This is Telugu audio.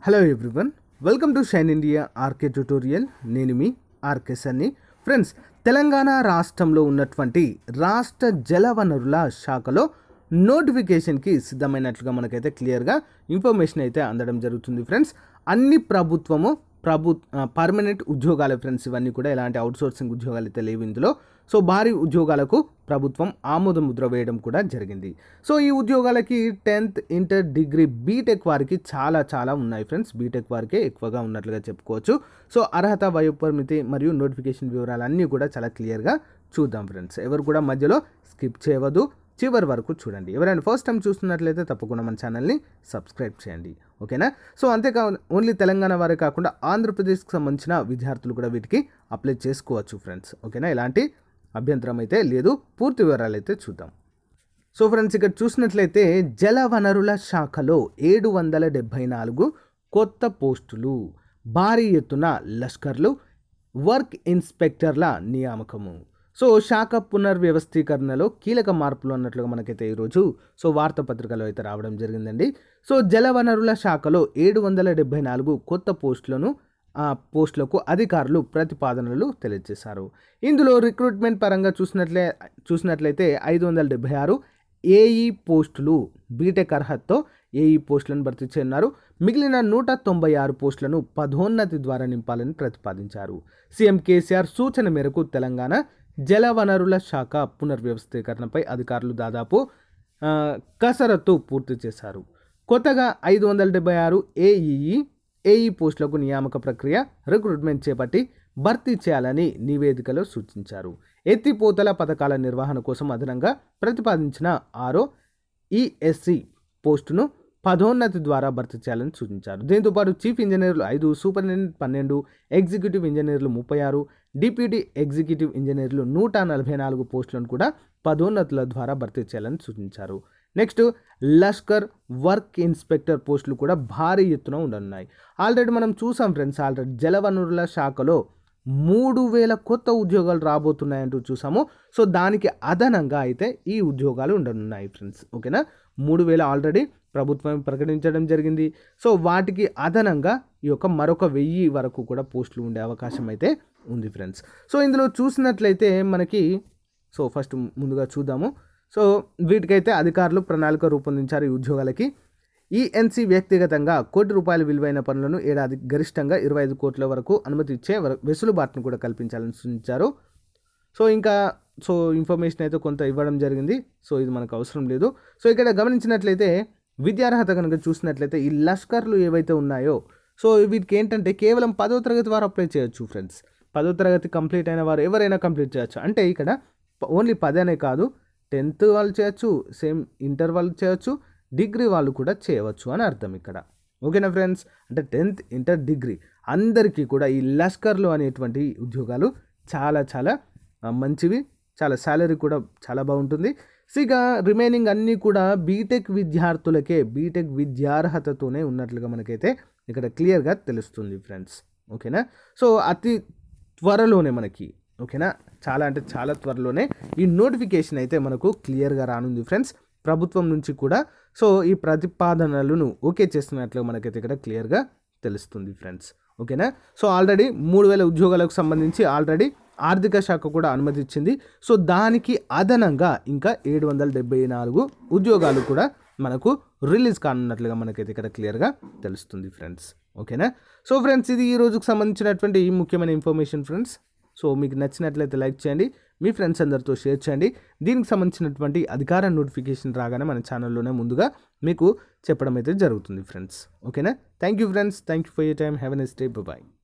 hello everyone welcome to shine India RK tutorial నేను మీ ఆర్కే సన్ని ఫ్రెండ్స్ తెలంగాణ రాష్ట్రంలో ఉన్నటువంటి రాష్ట్ర జలవనరుల శాఖలో నోటిఫికేషన్కి సిద్ధమైనట్లుగా మనకైతే క్లియర్గా ఇన్ఫర్మేషన్ అయితే అందడం జరుగుతుంది ఫ్రెండ్స్ అన్ని ప్రభుత్వము ప్రభు పర్మనెంట్ ఉద్యోగాలు ఫ్రెండ్స్ ఇవన్నీ కూడా ఎలాంటి అవుట్సోర్సింగ్ ఉద్యోగాలు అయితే లేవు ఇందులో సో భారీ ఉద్యోగాలకు ప్రభుత్వం ఆమోద ముద్ర వేయడం కూడా జరిగింది సో ఈ ఉద్యోగాలకి టెన్త్ ఇంటర్ డిగ్రీ బీటెక్ వారికి చాలా చాలా ఉన్నాయి ఫ్రెండ్స్ బీటెక్ వారికే ఎక్కువగా ఉన్నట్లుగా చెప్పుకోవచ్చు సో అర్హత వయోపరిమితి మరియు నోటిఫికేషన్ వివరాలు అన్నీ కూడా చాలా క్లియర్గా చూద్దాం ఫ్రెండ్స్ ఎవరు కూడా మధ్యలో స్కిప్ చేయవద్దు చివరి వరకు చూడండి ఎవరైనా ఫస్ట్ టైం చూస్తున్నట్లయితే తప్పకుండా మన ఛానల్ని సబ్స్క్రైబ్ చేయండి ఓకేనా సో అంతేకా ఓన్లీ తెలంగాణ వారే కాకుండా ఆంధ్రప్రదేశ్కి సంబంధించిన విద్యార్థులు కూడా వీటికి అప్లై చేసుకోవచ్చు ఫ్రెండ్స్ ఓకేనా ఎలాంటి అభ్యంతరం అయితే లేదు పూర్తి వివరాలు అయితే చూద్దాం సో ఫ్రెండ్స్ ఇక్కడ చూసినట్లయితే జల వనరుల శాఖలో ఏడు వందల డెబ్భై నాలుగు కొత్త పోస్టులు భారీ ఎత్తున లష్కర్లు వర్క్ ఇన్స్పెక్టర్ల నియామకము సో శాఖ పునర్వ్యవస్థీకరణలో కీలక మార్పులు అన్నట్లుగా మనకైతే ఈరోజు సో వార్తాపత్రికలో అయితే రావడం జరిగిందండి సో జలవనరుల శాఖలో ఏడు వందల డెబ్బై నాలుగు కొత్త పోస్టులను ఆ పోస్టులకు అధికారులు ప్రతిపాదనలు తెలియజేశారు ఇందులో రిక్రూట్మెంట్ పరంగా చూసినట్లే చూసినట్లయితే ఐదు వందల డెబ్బై ఆరు ఏఈ పోస్టులు బీటెక్ అర్హతతో ఏఈ పోస్టులను భర్తీ చేయనున్నారు మిగిలిన నూట తొంభై ఆరు పోస్టులను పదోన్నతి ద్వారా నింపాలని ప్రతిపాదించారు సీఎం కేసీఆర్ సూచన మేరకు తెలంగాణ జలవనరుల శాఖ పునర్వ్యవస్థీకరణపై అధికారులు దాదాపు ఆ, కసరత్తు పూర్తి చేశారు కొత్తగా ఐదు వందల డెబ్బై ఆరు ఏఈఈ ఏఈ పోస్టులకు నియామక ప్రక్రియ రిక్రూట్మెంట్ చేపట్టి భర్తీ చేయాలని నివేదికలో సూచించారు ఎత్తిపోతల పథకాల నిర్వహణ కోసం అదనంగా ప్రతిపాదించిన ఆరో ఈఎస్సి పోస్టును పదోన్నతి ద్వారా భర్తీ చేయాలని సూచించారు దీంతోపాటు చీఫ్ ఇంజనీర్లు ఐదు సూపరింటెండెంట్ పన్నెండు ఎగ్జిక్యూటివ్ ఇంజనీర్లు ముప్పై ఆరు డిప్యూటీ ఎగ్జిక్యూటివ్ ఇంజనీర్లు నూట నలభై నాలుగు పోస్టులను కూడా పదోన్నతుల ద్వారా భర్తీ చేయాలని సూచించారు నెక్స్ట్ లష్కర్ వర్క్ ఇన్స్పెక్టర్ పోస్టులు కూడా భారీ ఎత్తున ఉండనున్నాయి ఆల్రెడీ మనం చూసాం ఫ్రెండ్స్ ఆల్రెడీ జలవనరుల శాఖలో మూడు వేల కొత్త ఉద్యోగాలు రాబోతున్నాయంటూ చూసాము సో దానికి అదనంగా అయితే ఈ ఉద్యోగాలు ఉండనున్నాయి ఫ్రెండ్స్ ఓకేనా మూడు వేల ఆల్రెడీ ప్రభుత్వం ప్రకటించడం జరిగింది సో వాటికి అదనంగా ఈ యొక్క మరొక వెయ్యి వరకు కూడా పోస్టులు ఉండే అవకాశం అయితే ఉంది ఫ్రెండ్స్ సో ఇందులో చూసినట్లయితే మనకి సో ఫస్ట్ ముందుగా చూద్దాము సో వీటికైతే అధికారులు ప్రణాళిక రూపొందించారు ఈ ఉద్యోగాలకి ఈఎన్సీ వ్యక్తిగతంగా కోటి రూపాయల విలువైన పనులను ఏడాది గరిష్టంగా ఇరవై ఐదు కోట్ల వరకు అనుమతి ఇచ్చే వర- వెసులుబాటును కూడా కల్పించాలని సూచించారు సో ఇంకా సో ఇన్ఫర్మేషన్ అయితే కొంత ఇవ్వడం జరిగింది సో ఇది మనకు అవసరం లేదు సో ఇక్కడ గమనించినట్లయితే విద్యార్హత కనుక చూసినట్లయితే ఈ లష్కర్లు ఏవైతే ఉన్నాయో సో వీటికి ఏంటంటే కేవలం పదో తరగతి వారు అప్లై చేయొచ్చు ఫ్రెండ్స్ పదో తరగతి కంప్లీట్ అయిన వారు ఎవరైనా కంప్లీట్ చేయొచ్చు అంటే ఇక్కడ ఓన్లీ పదనే కాదు టెన్త్ వాళ్ళు చేయొచ్చు సేమ్ ఇంటర్ వాళ్ళు చేయొచ్చు డిగ్రీ వాళ్ళు కూడా చేయవచ్చు అని అర్థం ఇక్కడ ఓకేనా ఫ్రెండ్స్ అంటే టెన్త్ ఇంటర్ డిగ్రీ అందరికీ కూడా ఈ లష్కర్లు అనేటువంటి ఉద్యోగాలు చాలా చాలా ఆ, మంచివి చాలా శాలరీ కూడా చాలా బాగుంటుంది సో ఇక రిమైనింగ్ అన్నీ కూడా బీటెక్ విద్యార్థులకే బీటెక్ విద్యార్హతతోనే ఉన్నట్లుగా మనకైతే ఇక్కడ క్లియర్గా తెలుస్తుంది ఫ్రెండ్స్ ఓకేనా సో అతి త్వరలోనే మనకి ఓకేనా చాలా అంటే చాలా త్వరలోనే ఈ నోటిఫికేషన్ అయితే మనకు క్లియర్గా రానుంది ఫ్రెండ్స్ ప్రభుత్వం నుంచి కూడా సో ఈ ప్రతిపాదనలను ఓకే చేస్తున్నట్లు మనకైతే ఇక్కడ క్లియర్గా తెలుస్తుంది ఫ్రెండ్స్ ఓకేనా సో ఆల్రెడీ మూడు వేల ఉద్యోగాలకు సంబంధించి ఆల్రెడీ ఆర్థిక శాఖ కూడా అనుమతి ఇచ్చింది సో దానికి అదనంగా ఇంకా ఏడు వందల డెబ్బై నాలుగు ఉద్యోగాలు కూడా మనకు రిలీజ్ కానున్నట్లుగా మనకైతే ఇక్కడ క్లియర్గా తెలుస్తుంది ఫ్రెండ్స్ ఓకేనా సో ఫ్రెండ్స్ ఇది ఈ రోజుకు సంబంధించినటువంటి ఈ ముఖ్యమైన ఇన్ఫర్మేషన్ ఫ్రెండ్స్ సో మీకు నచ్చినట్లయితే లైక్ చేయండి మీ ఫ్రెండ్స్ అందరితో షేర్ చేయండి దీనికి సంబంధించినటువంటి అధికార నోటిఫికేషన్ రాగానే మన ఛానల్లోనే ముందుగా మీకు చెప్పడం అయితే జరుగుతుంది ఫ్రెండ్స్ ఓకేనా thank you friends thank you for you time have a nice day bye